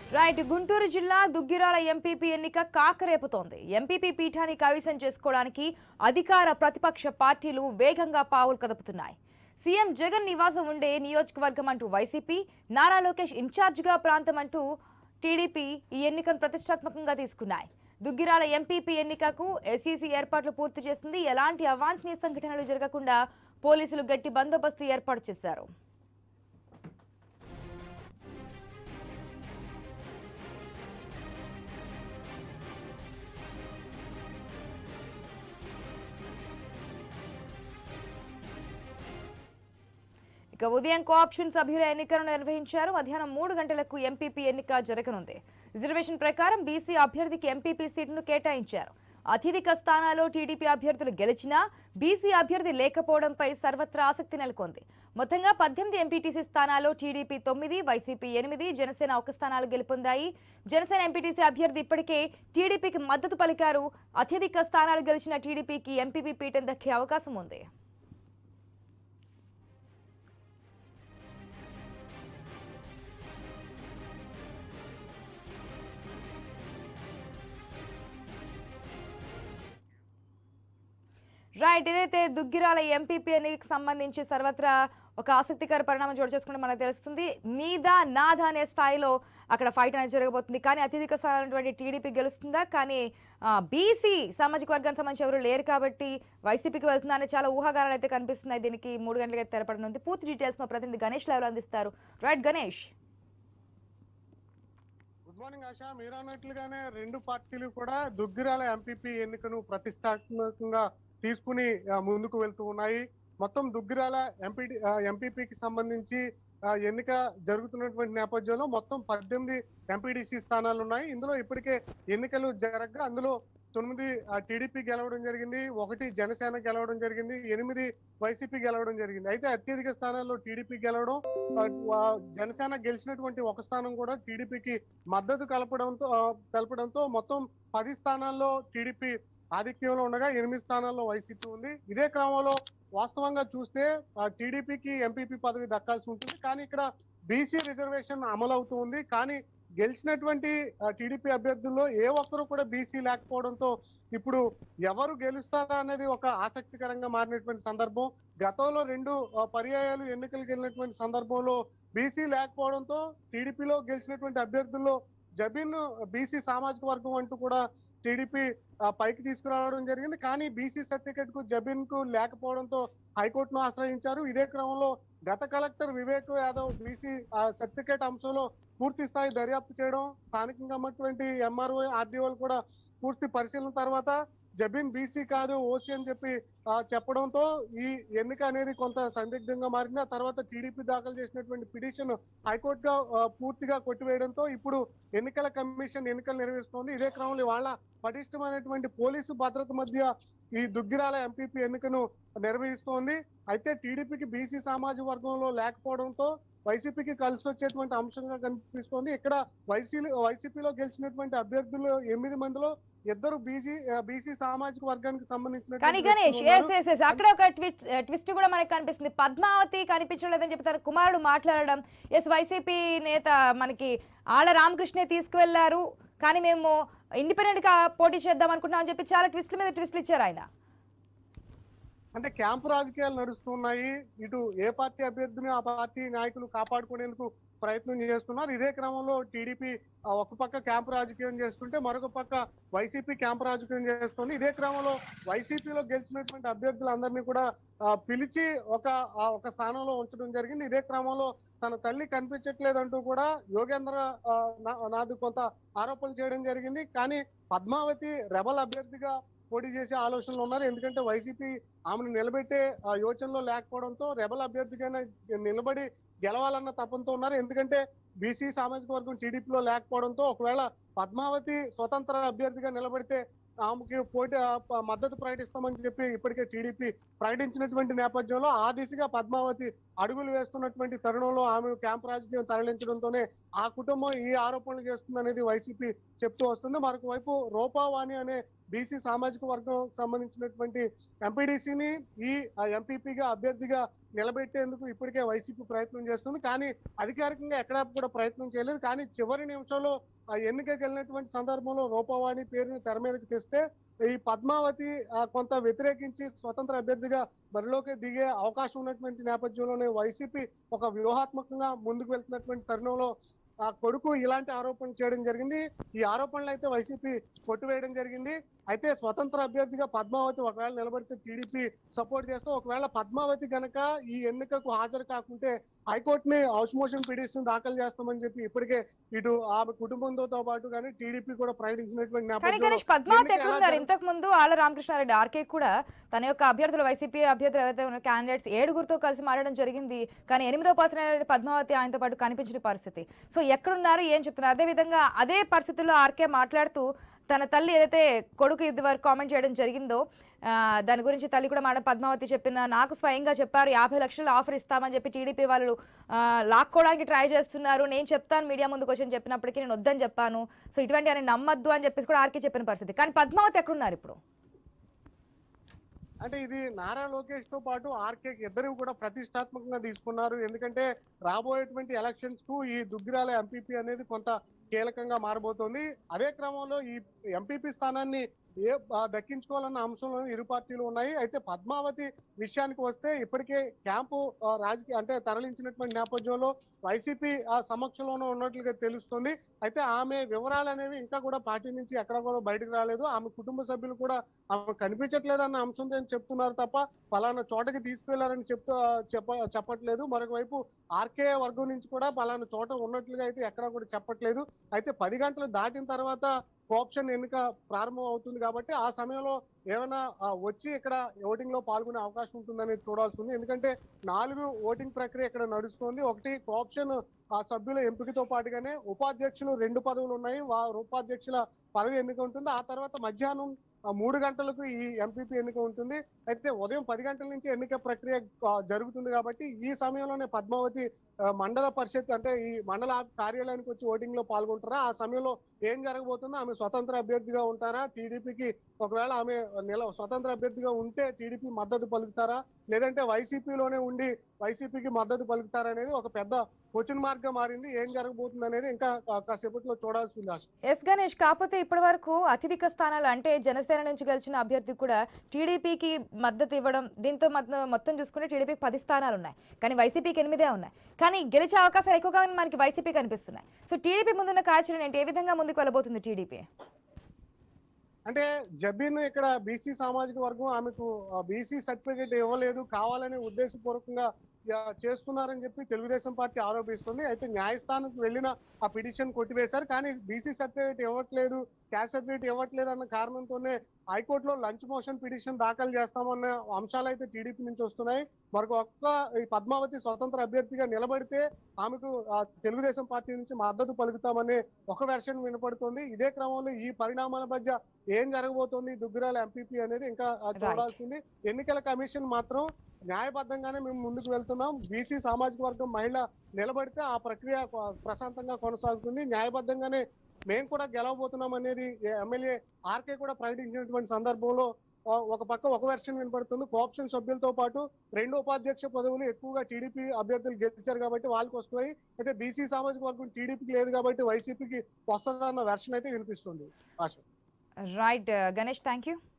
right Guntur జిల్లా Duggirala MPP ఎన్నిక కాకరేపుతోంది MPP పీఠాన్ని కైవసం చేసుకోవడానికి అధికార ప్రతిపక్ష పార్టీలు వేగంగా పావులు కదుపుతున్నాయి సీఎం జగన్ నివాసం ఉండే నియోజకవర్గం అంటూ వైసీపీ నారా లోకేష్ ఇన్ఛార్జిగా ప్రాంతం అంటూ టీడీపీ ఈ ఎన్నికను ప్రతిష్టాత్మకంగా తీసుకున్నాయి దుగ్గిరాల ఎంపీపీ ఎన్నికకు ఎస్ఈసీ ఏర్పాట్లు పూర్తి చేసింది ఎలాంటి అవాంఛనీయ సంఘటనలు జరగకుండా పోలీసులు గట్టి బందోబస్తు ఏర్పాటు చేశారు ఇక ఉదయం కోఆప్షన్ సభ్యుల ఎన్నికలను నిర్వహించారు మధ్యాహ్నం మూడు గంటలకు ఎంపీపీ ఎన్నిక జరగనుంది రిజర్వేషన్ ప్రకారం బీసీ అభ్యర్థికి ఎంపీపీ సీటును కేటాయించారు అత్యధిక స్థానాల్లో టీడీపీ అభ్యర్థులు గెలిచినా బీసీ అభ్యర్థి లేకపోవడంపై సర్వత్రా ఆసక్తి నెలకొంది మొత్తంగా పద్దెనిమిది ఎంపీటీసీ స్థానాల్లో టీడీపీ తొమ్మిది వైసీపీ ఎనిమిది జనసేన ఒక స్థానాలు గెలుపొందాయి జనసేన ఎంపీటీసీ అభ్యర్థి ఇప్పటికే టీడీపీకి మద్దతు పలికారు అత్యధిక స్థానాలు గెలిచిన టీడీపీకి ఎంపీపీ పీఠం దక్కే అవకాశం ఉంది రైట్ ఇదైతే దుగ్గిరాల ఎంపీపీ ఎన్నికకి సంబంధించి సర్వత్రా ఒక ఆసక్తికర పరిణామం చోటు చేసుకుంటే మనకు తెలుస్తుంది నీదా నాదా అనే స్థాయిలో అక్కడ ఫైట్ అనేది జరగబోతుంది కానీ అత్యధిక స్థానటువంటి టీడీపీ గెలుస్తుందా కానీ బీసీ సామాజిక వర్గానికి సంబంధించి ఎవరు లేరు కాబట్టి వైసీపీకి వెళ్తుందా అనే చాలా ఊహాగానాలు అయితే కనిపిస్తున్నాయి దీనికి మూడు గంటలకి అయితే తెరపడనుంది పూర్తి డీటెయిల్స్ మా ప్రతినిధి గణేష్ లైవ్లో అందిస్తారు right Ganesh good morning Asha మీరు అన్నట్లుగానే రెండు పార్టీలు కూడా దుగ్గిరాల ఎంపీపీ ఎన్నికను ప్రతిష్టాత్మకంగా తీసుకుని ఆ, ముందుకు వెళ్తూ ఉన్నాయి మొత్తం దుగ్గిరాల ఎంపీ ఎంపీపీకి సంబంధించి ఆ, ఎన్నిక జరుగుతున్నటువంటి నేపథ్యంలో మొత్తం పద్దెనిమిది ఎంపీడీసీ స్థానాలు ఉన్నాయి ఇందులో ఇప్పటికే ఎన్నికలు జరగగా అందులో తొమ్మిది టీడీపీ గెలవడం జరిగింది ఒకటి జనసేన గెలవడం జరిగింది ఎనిమిది వైసీపీ గెలవడం జరిగింది అయితే అత్యధిక స్థానాల్లో టీడీపీ గెలవడం ఆ, వా- జనసేన గెలిచినటువంటి ఒక స్థానం కూడా టీడీపీకి మద్దతు కలపడంతో ఆ, తెలపడంతో మొత్తం పది స్థానాల్లో టీడీపీ ఆధిక్యంలో ఉండగా ఎనిమిది స్థానాల్లో వైసీపీ ఉంది ఇదే క్రమంలో వాస్తవంగా చూస్తే ఆ, టీడీపీకి ఎంపీపీ పదవి దక్కాల్సి ఉంటుంది కానీ ఇక్కడ బీసీ రిజర్వేషన్ అమలు అవుతూ ఉంది కానీ గెలిచినటువంటి ఆ, టీడీపీ అభ్యర్థుల్లో ఏ ఒక్కరు కూడా బీసీ లేకపోవడంతో ఇప్పుడు ఎవరు గెలుస్తారా అనేది ఒక ఆసక్తికరంగా మారినటువంటి సందర్భం గతంలో రెండు ఆ, పర్యాయాలు ఎన్నికలకు వెళ్ళినటువంటి సందర్భంలో బీసీ లేకపోవడంతో టీడీపీలో గెలిచినటువంటి అభ్యర్థుల్లో జబీన్ బీసీ సామాజిక వర్గం అంటూ కూడా టీడీపీ పైకి తీసుకురావడం జరిగింది కానీ బీసీ సర్టిఫికేట్ కు జబీన్ కు లేకపోవడంతో హైకోర్టును ఆశ్రయించారు ఇదే క్రమంలో గత collector Vivek Yadav BC certificate అంశంలో పూర్తి స్థాయి దర్యాప్తు చేయడం స్థానికంగా ఉన్నటువంటి ఎంఆర్ఓ ఆర్డీఓలు కూడా పూర్తి పరిశీలన తర్వాత జబీన్ బీసీ కాదు ఓసీ అని చెప్పి ఆ, చెప్పడంతో ఈ ఎన్నిక అనేది కొంత సందిగ్ధంగా మారింది ఆ తర్వాత టీడీపీ దాఖలు చేసినటువంటి పిటిషన్ హైకోర్టుగా ఆ, పూర్తిగా కొట్టివేయడంతో ఇప్పుడు ఎన్నికల కమిషన్ ఎన్నికలు నిర్వహిస్తోంది ఇదే క్రమంలో వాళ్ళ పటిష్టమైనటువంటి పోలీసు భద్రత మధ్య ఈ దుగ్గిరాల ఎంపీపీ ఎన్నికను నిర్వహిస్తోంది అయితే టీడీపీకి బీసీ సామాజిక వర్గంలో లేకపోవడంతో వైసీపీకి కలిసి వచ్చేటువంటి అంశంగా కనిపిస్తోంది ఇక్కడ వైసీ వైసీపీలో గెలిచినటువంటి అభ్యర్థులు ఎనిమిది మందిలో ఇద్దరు బీసీ బీసీ సామాజిక వర్గానికి సంబంధించిన కానీ గణేష్ ఎస్ ఎస్ ఎస్ అక్కడ ఒక ట్విస్ట్ ట్విస్ట్ కూడా మనకి కనిపిస్తుంది పద్మావతి కనిపించడం లేదని చెప్పి తన కుమారుడు మాట్లాడడం ఎస్ వైసీపీ నేత మనకి ఆళ్ళ రామకృష్ణే తీసుకువెళ్లారు కానీ మేము ఇండిపెండెంట్ గా పోటీ చేద్దాం అనుకుంటున్నాం అని చెప్పి చాలా ట్విస్ట్ల మీద ట్విస్ట్లు ఇచ్చారు ఆయన అంటే క్యాంపు రాజకీయాలు నడుస్తున్నాయి ఇటు ఏ పార్టీ అభ్యర్థిని ఆ పార్టీ నాయకులు కాపాడుకునేందుకు ప్రయత్నం చేస్తున్నారు ఇదే క్రమంలో టీడీపీ ఆ, ఒక పక్క క్యాంపు రాజకీయం చేస్తుంటే మరొక పక్క వైసీపీ క్యాంపు రాజకీయం చేస్తుంది ఇదే క్రమంలో వైసీపీలో గెలిచినటువంటి అభ్యర్థులందరినీ కూడా ఆ, పిలిచి ఒక ఆ, ఒక స్థానంలో ఉంచడం జరిగింది ఇదే క్రమంలో తన తల్లి కనిపించట్లేదంటూ కూడా యోగేంద్ర ఆ, నా- నాది కొంత ఆరోపణలు చేయడం జరిగింది కానీ పద్మావతి రెబల్ అభ్యర్థిగా పోటీ చేసే ఆలోచనలు ఉన్నారు ఎందుకంటే వైసీపీ ఆమెను నిలబెట్టే ఆ, యోచనలో లేకపోవడంతో రెబల్ అభ్యర్థిగానే నిలబడి గెలవాలన్న తపంతో ఉన్నారు ఎందుకంటే బీసీ సామాజిక వర్గం టీడీపీలో లేకపోవడంతో ఒకవేళ పద్మావతి స్వతంత్ర అభ్యర్థిగా నిలబడితే ఆమెకి పోటీ ఆ, ప- మద్దతు ప్రకటిస్తామని చెప్పి ఇప్పటికే టీడీపీ ప్రకటించినటువంటి నేపథ్యంలో ఆ దిశగా పద్మావతి అడుగులు వేస్తున్నటువంటి తరుణంలో ఆమె క్యాంప్ రాజకీయం తరలించడంతోనే ఆ కుటుంబం ఈ ఆరోపణలు చేస్తుంది అనేది వైసీపీ చెప్తూ వస్తుంది మరొక వైపు రూపావాణి అనే బీసీ సామాజిక వర్గం సంబంధించినటువంటి ఎంపీడీసీని ఈ ఎంపీపీగా అభ్యర్థిగా నిలబెట్టేందుకు ఇప్పటికే వైసీపీ ప్రయత్నం చేస్తుంది కానీ అధికారికంగా ఎక్కడా కూడా ప్రయత్నం చేయలేదు కానీ చివరి నిమిషంలో ఆ ఎన్నికకి వెళ్ళినటువంటి సందర్భంలో రూపవాణి పేరుని తెర మీదకి తెస్తే ఈ పద్మావతి ఆ, కొంత వ్యతిరేకించి స్వతంత్ర అభ్యర్థిగా బరిలోకి దిగే అవకాశం ఉన్నటువంటి నేపథ్యంలోనే వైసీపీ ఒక వ్యూహాత్మకంగా ముందుకు వెళ్తున్నటువంటి తరుణంలో ఆ కొడుకు ఇలాంటి ఆరోపణలు చేయడం జరిగింది ఈ ఆరోపణలు అయితే వైసీపీ కొట్టివేయడం జరిగింది అయితే స్వతంత్ర అభ్యర్థిగా పద్మావతి ఒకవేళ నిలబడితే టీడీపీ సపోర్ట్ చేస్తే ఒకవేళ పద్మావతి గనక ఈ ఎన్నికకు హాజరు కాకుంటే హైకోర్టుని హౌస్ మోషన్ పిటిషన్ దాఖలు చేస్తామని చెప్పి ఇప్పటికే ఇటు ఆమె కుటుంబంతో పాటు కానీ టీడీపీ కూడా ప్రకటించినటువంటి కానీ నేపథ్యంలో గణేష్ పద్మావతి ఎన్నిక ఎలా ఎక్కడున్నారు జరుగు- ఇంతకు ముందు ఆళ్ళ రామకృష్ణారెడ్డి ఆర్కే కూడా తన యొక్క అభ్యర్థులు వైసీపీ అభ్యర్థులు ఎవరైతే ఉన్న క్యాండిడేట్స్ ఏడుగురితో కలిసి మాట్లాడడం జరిగింది కానీ ఎనిమిదో పర్సన్ అయినటువంటి పద్మావతి ఆయనతో పాటు కనిపించిన పరిస్థితి సో ఎక్కడున్నారు ఏం చెప్తున్నారు అదే విధంగా అదే పరిస్థితుల్లో ఆర్కే మాట్లాడుతూ తన తల్లి ఏదైతే కొడుకు ఇది వరకు కామెంట్ చేయడం జరిగిందో ఆ, దాని గురించి తల్లి కూడా మేడం పద్మావతి చెప్పిన నాకు స్వయంగా చెప్పారు యాభై లక్షలు ఆఫర్ ఇస్తామని చెప్పి టీడీపీ వాళ్ళు ఆ, లాక్కోవడానికి ట్రై చేస్తున్నారు నేను చెప్తాను మీడియా ముందుకు వచ్చి అని చెప్పినప్పటికీ నేను వద్దని చెప్పాను సో ఇటువంటి అని నమ్మద్దు అని చెప్పేసి కూడా ఆర్కే చెప్పిన పరిస్థితి కానీ పద్మావతి ఎక్కడున్నారు ఇప్పుడు అంటే ఇది నారా లోకేష్ తో పాటు ఆర్కే ఇద్దరు కూడా ప్రతిష్టాత్మకంగా తీసుకున్నారు ఎందుకంటే రాబోయేటువంటి ఎలక్షన్స్ కు ఈ దుగ్గిరాల ఎంపీపీ అనేది కొంత కీలకంగా మారబోతోంది అదే క్రమంలో ఈ ఎంపీపీ స్థానాన్ని ఏ ఆ, దక్కించుకోవాలన్న అంశంలో ఇరు పార్టీలు ఉన్నాయి అయితే పద్మావతి విషయానికి వస్తే ఇప్పటికే క్యాంపు ఆ, రాజకీయ అంటే తరలించినటువంటి నేపథ్యంలో వైసీపీ ఆ సమక్షంలోనే ఉన్నట్లుగా తెలుస్తుంది అయితే ఆమె వివరాలు అనేవి ఇంకా కూడా పార్టీ నుంచి ఎక్కడ కూడా బయటకు రాలేదు ఆమె కుటుంబ సభ్యులు కూడా ఆమె కనిపించట్లేదన్న అంశం అని చెప్తున్నారు తప్ప పలానా చోటకి తీసుకెళ్లారని చెప్తూ చెప్ప చెప్పట్లేదు మరొక వైపు ఆర్కే వర్గం నుంచి కూడా పలానా చోట ఉన్నట్లుగా అయితే ఎక్కడ కూడా చెప్పట్లేదు అయితే పది గంటలు దాటిన తర్వాత కోఆప్షన్ ఎన్నిక ప్రారంభం అవుతుంది కాబట్టి ఆ సమయంలో ఏమైనా ఆ, వచ్చి ఇక్కడ ఓటింగ్ లో పాల్గొనే అవకాశం ఉంటుందని చూడాల్సి ఉంది ఎందుకంటే నాలుగు ఓటింగ్ ప్రక్రియ ఇక్కడ నడుస్తుంది ఒకటి కోఆప్షన్ ఆ సభ్యుల ఎంపికతో పాటుగానే ఉపాధ్యక్షులు రెండు పదవులు ఉన్నాయి వారు ఉపాధ్యక్షుల పదవి ఎన్నిక ఉంటుంది ఆ తర్వాత మధ్యాహ్నం ఆ, మూడు గంటలకు ఈ ఎంపీపీ ఎన్నిక ఉంటుంది అయితే ఉదయం పది గంటల నుంచి ఎన్నిక ప్రక్రియ ఆ, జరుగుతుంది కాబట్టి ఈ సమయంలోనే పద్మావతి ఆ, మండల పరిషత్ అంటే ఈ మండల కార్యాలయానికి వచ్చి ఓటింగ్ లో పాల్గొంటారా ఆ సమయంలో ఏం జరగబోతుందో ఆమె స్వతంత్ర అభ్యర్థిగా ఉంటారా టీడీపీకి ఒకవేళ ఆమె నిల స్వతంత్ర అభ్యర్థిగా ఉంటే టీడీపీ మద్దతు పలుకుతారా లేదంటే వైసీపీలోనే ఉండి వైసీపీకి మద్దతు పలుకుతారా అనేది ఒక పెద్ద క్వశ్చన్ మార్క్ గా మారింది ఏం జరగబోతుంది అనేది ఇంకా కా- కాసేపట్లో చూడాల్సి ఉంది ఆశ ఎస్ గణేష్ కాకపోతే ఇప్పటి వరకు అత్యధిక స్థానాలు అంటే జనసేన నుంచి గెలిచిన అభ్యర్థి కూడా టీడీపీకి మద్దతు ఇవ్వడం దీంతో మొత్తం మొత్తం చూసుకుంటే టీడీపీకి పది స్థానాలు ఉన్నాయి కానీ వైసీపీకి ఎనిమిదే ఉన్నాయి కానీ గెలిచే అవకాశాలు ఎక్కువగా మనకి వైసీపీ కనిపిస్తున్నాయి సో టీడీపీ ముందున్న కార్యాచరణ ఏంటి ఏ విధంగా ముందుకు వెళ్ళబోతుంది టీడీపీ అంటే జబీన్ ఇక్కడ బీసీ సామాజిక వర్గం ఆమెకు బీసీ సర్టిఫికేట్ ఇవ్వలేదు కావాలని ఉద్దేశపూర్వకంగా ఆ, చేస్తున్నారని చెప్పి తెలుగుదేశం పార్టీ ఆరోపిస్తుంది అయితే న్యాయస్థానానికి వెళ్ళిన ఆ పిటిషన్ కొట్టివేశారు కానీ బీసీ సర్టిఫికేట్ ఇవ్వట్లేదు క్యాస్ట్ సర్టిఫికేట్ ఇవ్వట్లేదు అన్న కారణంతోనే హైకోర్టులో లంచ్ మోషన్ పిటిషన్ దాఖలు చేస్తామన్న అంశాలు అయితే టీడీపీ నుంచి వస్తున్నాయి మరొక ఒక్క ఈ పద్మావతి స్వతంత్ర అభ్యర్థిగా నిలబడితే ఆమెకు ఆ, తెలుగుదేశం పార్టీ నుంచి మద్దతు పలుకుతామనే ఒక వెర్షన్ వినపడుతుంది ఇదే క్రమంలో ఈ పరిణామాల మధ్య ఏం జరగబోతోంది దుగ్గిరాల ఎంపీపీ అనేది ఇంకా ఆ, చూడాల్సింది ఎన్నికల కమిషన్ మాత్రం న్యాయబద్ధంగానే మేము ముందుకు వెళ్తున్నాం బీసీ సామాజిక వర్గం మహిళ నిలబడితే ఆ ప్రక్రియ కొ- ప్రశాంతంగా కొనసాగుతుంది న్యాయబద్ధంగానే మేము కూడా గెలవబోతున్నాం అనేది ఎమ్మెల్యే ఆర్కే కూడా ప్రకటించినటువంటి సందర్భంలో ఆ, ఒక పక్క ఒక వెర్షన్ వినపడుతుంది కోఆప్షన్ సభ్యులతో పాటు రెండు ఉపాధ్యక్ష పదవులు ఎక్కువగా టీడీపీ అభ్యర్థులు గెలిచారు కాబట్టి వాళ్ళకి వస్తాయి అయితే బీసీ సామాజిక వర్గం టీడీపీకి లేదు కాబట్టి వైసీపీకి వస్తుందన్న వెర్షన్ అయితే వినిపిస్తుంది Asha right Ganesh thank you